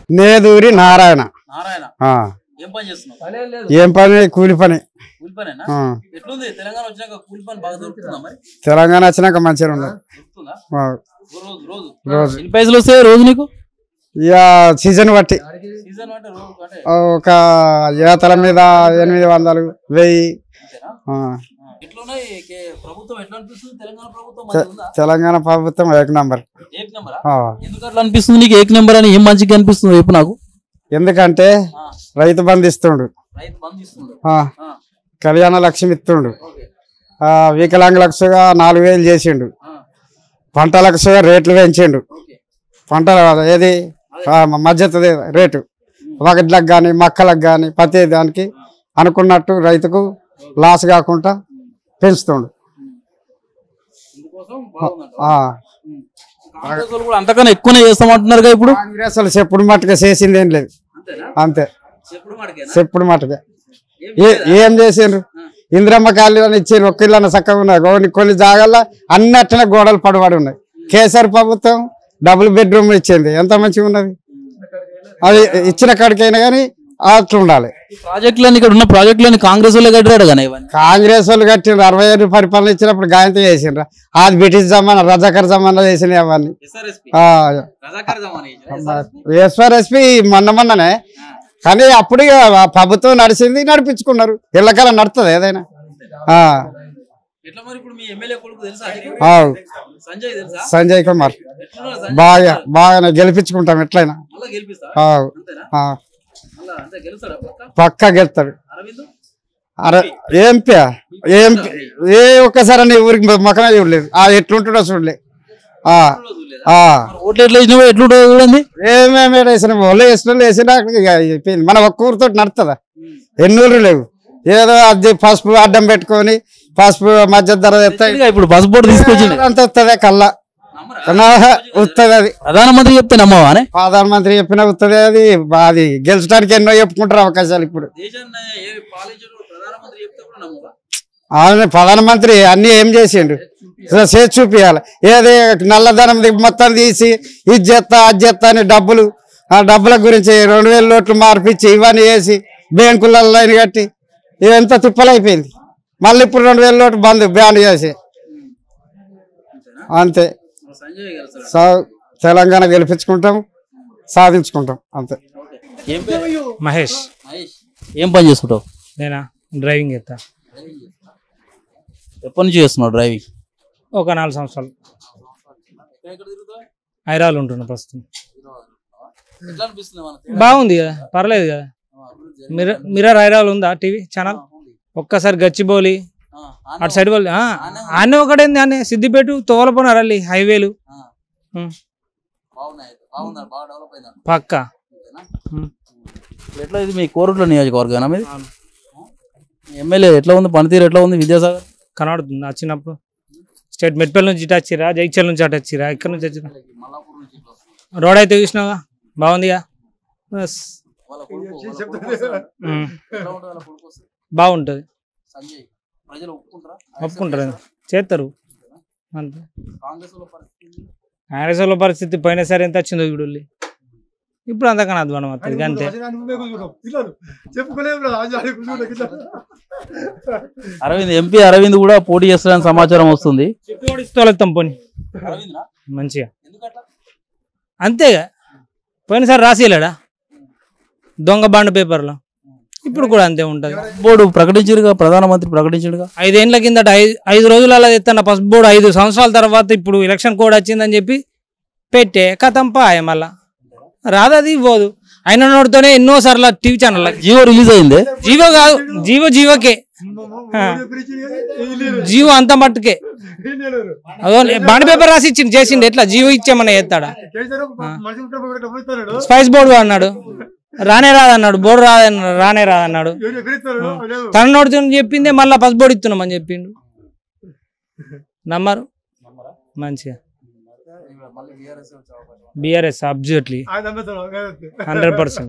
నేదూరి నారాయణ నారాయణ ఆ. ఏం పని చేస్తున్నావు ఏం పని కూలి పని కూలి పనేనా ఆ. ఎట్లుంది తెలంగాణ వచ్చినాక కూలి పని బాగా దొరుకుతుందా మరి తెలంగాణ వచ్చినాక మంచిగా ఉండదు దొరుకుతుందా ఆ. రోజు రోజు రోజు ఎన్ని పైసలు వస్తాయి రోజు నీకు ఇక సీజన్ బట్టి సీజన్ అంటే రోజు అంటే ఒక ఏతల మీద ఎనిమిది వందలు వెయ్యి అంతేనా ఆ. ఆ. ఎట్లున్నాయి కే- ప్రభుత్వం ఎట్లా అనిపిస్తుంది తెలంగాణ ప్రభుత్వం మంచిగా ఉందా తెలంగాణ ప్రభుత్వం ఏక నంబర్ ఏక్ నెంబరా ఆ. ఎందుకు అట్లా అనిపిస్తుంది నీకు ఏక్ నెంబర్ అని ఏం మంచిగా అనిపిస్తుంది చెప్పు నాకు ఎందుకంటే ఆ, రైతు బంధు ఇస్తుండు రైతు బంద్ ఇస్తుంది ఆ. ఆ, కళ్యాణ లక్ష్మి ఇస్తుండు ఓకే ఆ, వికలాంగులకుగా నాలుగు వేలు చేసిండు ఆ, పంటలకు రేట్లు పెంచిండు ఓకే పంటల ఏది ఆ, మధ్యత రేటు వగడ్లకు కానీ మక్కలకు కానీ ప్రతి దానికి అనుకున్నట్టు రైతుకు లాస్ కాకుండా పెంచుతుండు ఇందుకోసం బాగుందంట ఆ. ఉమ్. కాంగ్రెస్ వాళ్ళు కూడా అంతకన్నా ఎక్కువనే చేస్తామంటున్నారుగా ఇప్పుడు కాంగ్రెస్ వాళ్ళు చెప్పుడు మట్టుగా చేసింది ఏం లేదు అంతేనా అంతే చెప్పుడు మాటకేనా చెప్పుడు మట్టుగా ఏం ఏ ఏం చేసిండ్రు ఇంద్రమ్మ కాలనీ ఇచ్చి ఒక్కిళ్ళన్న చక్కగా ఉన్నాయి కొన్ని కొన్ని జాగాల్లో అన్ని అట్టనే గోడలు పడబడి ఉన్నాయి కేసీఆర్ ప్రభుత్వం డబుల్ బెడ్రూమ్ ఇచ్చింది ఎంత మంచిగా ఉన్నది అది ఇచ్చిన కాడికైనా కానీ అట్లా ఉండాలి ఈ ప్రాజెక్టులన్నీ ఇక్కడ ఉన్న ప్రాజెక్టులన్నీ కాంగ్రెస్ వాళ్ళే కట్టాడు కానీ ఇవన్నీ కాంగ్రెస్ వాళ్ళు కట్టిండ్రు అరవై ఏళ్ళు పరిపాలన ఇచ్చినప్పుడు గాయంతో చేసిండ్రు అది బ్రిటిష్ జమానా రజాకర్ జమానా చేసినాయి అవన్నీ ఎస్ఆర్ఎస్పి ఆ, రజాకార్ జమానీ ఎస్ఆర్ఎస్పి మొన్న మొన్ననే కానీ అప్పుడు ఇక ఆ ప్రభుత్వం నడిచింది నడిపించుకున్నారు ఇళ్ళకల్లా నడుతుంది ఏదైనా ఆ, ఎట్లా మరి ఇప్పుడు మీ ఎమ్మెల్యే కొడుకు తెలుసా నీకు? ఆ, సంజయ్ తెలుసా సంజయ్ కుమార్ ఎట్లున్నాడు సంజయ్ బాగా బాగానే గెలిపించుకుంటాం ఎట్లయినా మళ్ళా గెలిపిస్తా ఆ, అంతేనా ఆ, మళ్ళా అంతే గెలుస్తాడా పక్క పక్కా గెలుతాడు అరవింద్ అరే ఏంపి ఏంపి ఏ ఒక్కసారి నీ ఊరికి మొక్కనే చూడలేదు ఆ ఎట్లుంటాడో చూడలే ఆ, చూడలేదా? ఆ. మరి ఓట్లు ఎట్లా వేసినావో ఎట్లుంటుందో చూడండి ఏమేమి వేసిన వాళ్ళు వేసిన వాళ్ళు వేసినా ఇక అయిపోయింది మన ఒక్క ఊరితో నడుతుందా ఎన్ని ఊళ్ళు లేవు ఏదో అది పసుపు అడ్డం పెట్టుకొని పసుపు మధ్య ధర తెస్తాయి ఇక ఇప్పుడు బస్ బోర్డు తీసుకొచ్చింది అంత వస్తుంది కల్లా వస్తుంది అది ప్రధానమంత్రి చెప్తే నమ్మవా అని ప్రధానమంత్రి చెప్పిన వస్తుంది అది అది గెలిచడానికి ఎన్నో చెప్పుకుంటారు అవకాశాలు ఇప్పుడు దేశాన్ని ఏ పాలించడు ప్రధానమంత్రి చెప్తే కూడా నమ్మవా ఆయన ప్రధానమంత్రి అన్ని ఏం చేసిండు చేసి చూపించాలి ఏది నల్లధనం ది- మొత్తం తీసి ఇది చేస్తా అది చేస్తా అని డబ్బులు ఆ డబ్బుల గురించి రెండు వేల నోట్లు మార్పిచ్చి ఇవన్నీ వేసి బ్యాంకులలో లైన్ కట్టి ఇదంతా తిప్పలైపోయింది మళ్ళీ ఇప్పుడు రెండు వేల నోట్లు బంద్ బ్యాన్ చేసి అంతే మరి సంజయ్ గెలుస్తాడు సా తెలంగాణ గెలిపించుకుంటాం సాధించుకుంటాం అంతే ఏం పేరు మహేష్ మహేష్ ఏం పని చేసుకుంటావు నేనా డ్రైవింగ్ చేస్తా ఎప్పటి నుంచి చేస్తున్నావు డ్రైవింగ్ ఒక నాలుగు సంవత్సరాలు హైదరాబాద్ ఉంటున్నా ప్రస్తుతం ఎట్లా అనిపిస్తుంది మన బాగుంది కదా పర్లేదు కదా మిర్రర్ మిర్రర్ హైదరాబాద్ ఉందా టీవీ ఛానల్ ఒక్కసారి గచ్చిబౌలి అటు సైడ్ వాళ్ళు ఆ, ఆనే ఒకటేంది ఆనే సిద్దిపేట తోలపోన రల్లి హైవేలు ఉం, బాగున్నాయి బాగుందా బాగా డెవలప్ అయిందా పక్క ఉం. ఇప్పుడు ఎట్లా ఇది మీ కోరుట్ల నియోజకవర్గం మీది ఎమ్మెల్యే ఎట్లా ఉంది పనితీరు ఎట్లా ఉంది విద్యాసాగర్ కనబడుతుంది వచ్చినప్పుడు స్టేట్ మెట్పల్లి నుంచి ఇటు వచ్చిరా జైచల్ నుంచి అటు వచ్చిరా ఇక్కడ నుంచి వచ్చిరా మల్లాపూర్ నుంచి ఇట్లా వస్తుంది. రోడ్ అయితే చూసినావా బాగుందిగా బస్ వాళ్ళ కొడుకు- వాళ్ళ కొడుకు వస్తాడు. ఉం. ఎట్లా ఉంటుంది వాళ్ళ కొడుకు వస్తే? బాగుంటుంది సంజయ్ ప్రజలు ఒప్పుకుంటారా ఒప్పుకుంటారు చేస్తారు అంతే కాంగ్రెస్ వాళ్ళ పరిస్థితి ఏంది? కాంగ్రెస్ వాళ్ళ పరిస్థితి పోయినసారి ఎంత వచ్చిందో ఇప్పుడు ఇప్పుడు అంతకన్నా అధ్వానం వస్తుంది అంతే అరవింద్ ఎంపీ అరవింద్ కూడా పోటీ చేస్తాడని సమాచారం వస్తుంది తోలెత్తాం పోని అరవింద్ మంచిగా ఎందుకట్లా అంతేగా పోయినసారి రాసేయలేడా దొంగ బాండ్ పేపర్లో ఇప్పుడు కూడా అంతే ఉంటుంది బోర్డు ప్రకటించారుగా ప్రధానమంత్రి ప్రకటించాడుగా ఐదేళ్ల కిందట ఐదు ఐదు రోజులు అలా తెస్తాను పసుపు బోర్డు ఐదు సంవత్సరాల తర్వాత ఇప్పుడు ఎలక్షన్ కోడ్ వచ్చిందని చెప్పి పెట్టే కథం పాయ మళ్ళా రాదది పోదు అయిన నోటితోనే ఎన్నో సార్లు టీవీ ఛానల్ జియో రిలీజ్ అయింది జీవో కాదు జీవో జీవోకే ఆ. జీవో అంత మట్టుకే అదో బాండ్ పేపర్ రాసి ఇచ్చింది చేసిండు ఎట్లా జీవో ఇచ్చామని ఎత్తాడా స్పైస్ బోర్డు అన్నాడు రానే రాదన్నాడు బోర్డు రాదన్నాడు రానే రాదన్నాడు తన నోటితో చెప్పిందే మళ్ళా పసు బోర్డు ఇస్తున్నామని చెప్పిండు నమ్మరు మంచిగా బీఆర్ఎస్ అబ్జెక్ట్లీ హండ్రెడ్ పర్సెంట్